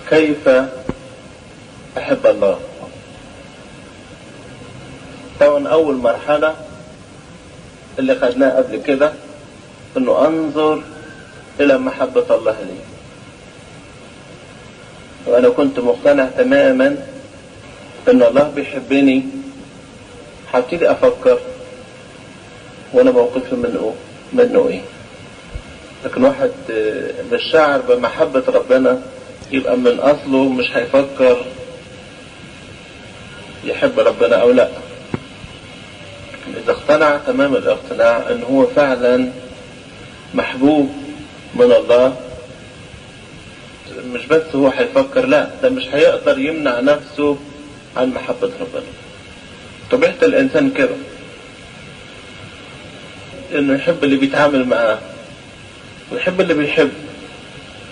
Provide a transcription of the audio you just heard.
كيف أحب الله طبعا أول مرحلة اللي خدناها قبل كده إنه أنظر إلى محبة الله لي وأنا كنت مقتنع تماما إن الله بيحبني هبتدي أفكر وأنا موقفي منه منه إيه لكن واحد مش شاعر بمحبة ربنا يبقى من أصله مش هيفكر يحب ربنا أو لا إذا اقتنع تمام الاقتناع أن هو فعلا محبوب من الله مش بس هو هيفكر لا ده مش هيقدر يمنع نفسه عن محبة ربنا طبيعة الإنسان كده إنه يحب اللي بيتعامل معاه ويحب اللي بيحب